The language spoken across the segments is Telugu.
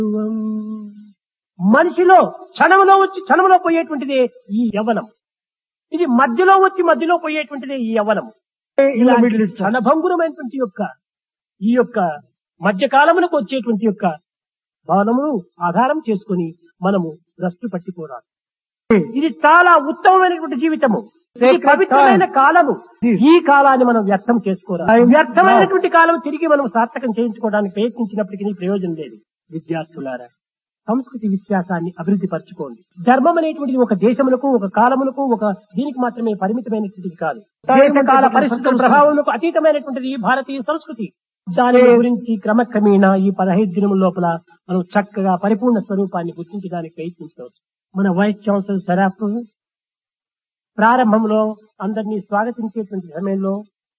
మనిషిలో క్షణంలో వచ్చి క్షణంలో పోయేటువంటిదే ఈ యవ్వనం ఇది మధ్యలో వచ్చి మధ్యలో పోయేటువంటిదే ఈ యవ్వనం in the middle itself. క్షణభంగురమైనటువంటి యొక్క ఈ యొక్క మధ్యకాలమునకు వచ్చేటువంటి యొక్క భావనమును ఆధారం చేసుకొని మనము భ్రష్టు పట్టిపోరాదు ఇది చాలా ఉత్తమమైనటువంటి జీవితము ఇది Sacred పవిత్రమైన time. కాలము This. ఈ కాలాన్ని మనం వ్యర్థం చేసుకోరాదు Time వ్యర్థమైనటువంటి కాలం తిరిగి మనం సార్థకం చేయించుకోవడానికి ప్రయత్నించినప్పటికీ ప్రయోజనం లేదు విద్యార్థులారా సంస్కృతి విశ్వాసాన్ని అభివృద్ధి పరచుకోండి ధర్మం అనేటువంటిది ఒక దేశములకు ఒక కాలములకు ఒక దీనికి మాత్రమే పరిమితమైనటువంటిది కాదు దేశకాల పరిస్థితుల ప్రభావములకు అతీతమైనటువంటిది ఈ భారతీయ సంస్కృతి దాని గురించి క్రమక్రమేణా ఈ పదహైదు దినముల లోపల మనం చక్కగా పరిపూర్ణ స్వరూపాన్ని గుర్తించడానికి ప్రయత్నించవచ్చు మన వైస్ ఛాన్సలర్ సరాఫ్ ప్రారంభంలో అందరినీ స్వాగతించేటువంటి సమయంలో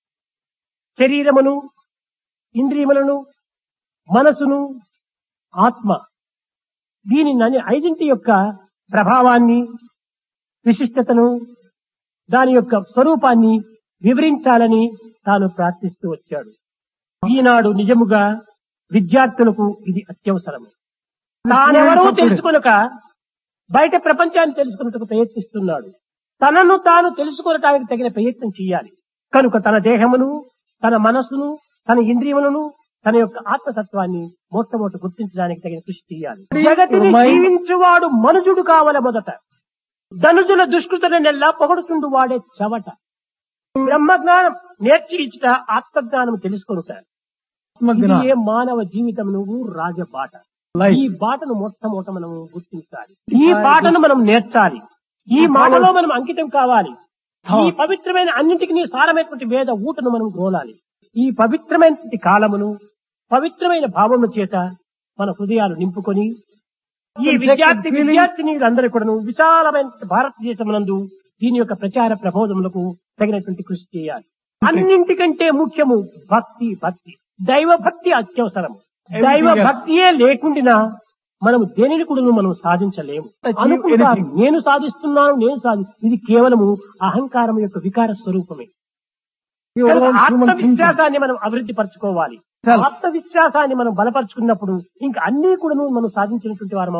శరీరమును ఇంద్రియములను మనసును ఆత్మ దీని నని ఐదింటి యొక్క ప్రభావాన్ని విశిష్టతను దాని యొక్క స్వరూపాన్ని వివరించాలని తాను ప్రార్థిస్తూ వచ్చాడు ఈనాడు నిజముగా విద్యార్థులకు ఇది అత్యవసరం తానెవరూ తెలుసుకొనక బయట ప్రపంచాన్ని తెలుసుకున్నట్టుకు ప్రయత్నిస్తున్నాడు తనను తాను తెలుసుకొనటానికి తగిన ప్రయత్నం చేయాలి కనుక తన దేహమును తన మనస్సును తన ఇంద్రియములను తన యొక్క ఆత్మతత్వాన్ని మొట్టమొదటి గుర్తించడానికి తగిన కృషి చేయాలి జగతిని జీవించువాడు మనుజుడు కావల మొదట ధనుజుల దుష్కృతల నెల్లా పొగడుచుండు వాడే చవట బ్రహ్మజ్ఞానం నేర్చి ఇచ్చుట ఆత్మజ్ఞానం తెలుసుకొనుట ఇది ఏ మానవ జీవితం నువ్వు రాజబాట Life. ఈ బాటను మొట్టమొదట మనం గుర్తించాలి ఈ బాటను మనం నేర్చాలి ఈ మాటలో మనం అంకితం కావాలి ఈ పవిత్రమైన అన్నింటికి సారమైనటువంటి వేద ఊటను మనం గోలాలి ఈ పవిత్రమైనటువంటి కాలమును పవిత్రమైన భావము చేత మన హృదయాలు నింపుకొని ఈ విద్యార్థి విద్యార్థినీలందరూ కూడా విశాలమైన భారతదేశమునందు దీని యొక్క ప్రచార ప్రబోధములకు తగినటువంటి కృషి చేయాలి అన్నింటికంటే ముఖ్యము భక్తి భక్తి దైవ భక్తి అత్యవసరం దైవ భక్తియే లేకుండా మనము దేనిని కూడా మనం సాధించలేము Achieve అనుకుంటారు anything. నేను సాధిస్తున్నాను నేను సాధి ఇది కేవలము అహంకారం యొక్క వికార స్వరూపమే You కనుక own human thinking. ఆత్మవిశ్వాసాన్ని మనం అభివృద్ధి పరచుకోవాలి Self. ఆత్మవిశ్వాసాన్ని మనం బలపరుచుకున్నప్పుడు ఇంకా అన్ని కూడా మనం సాధించినటువంటి వారు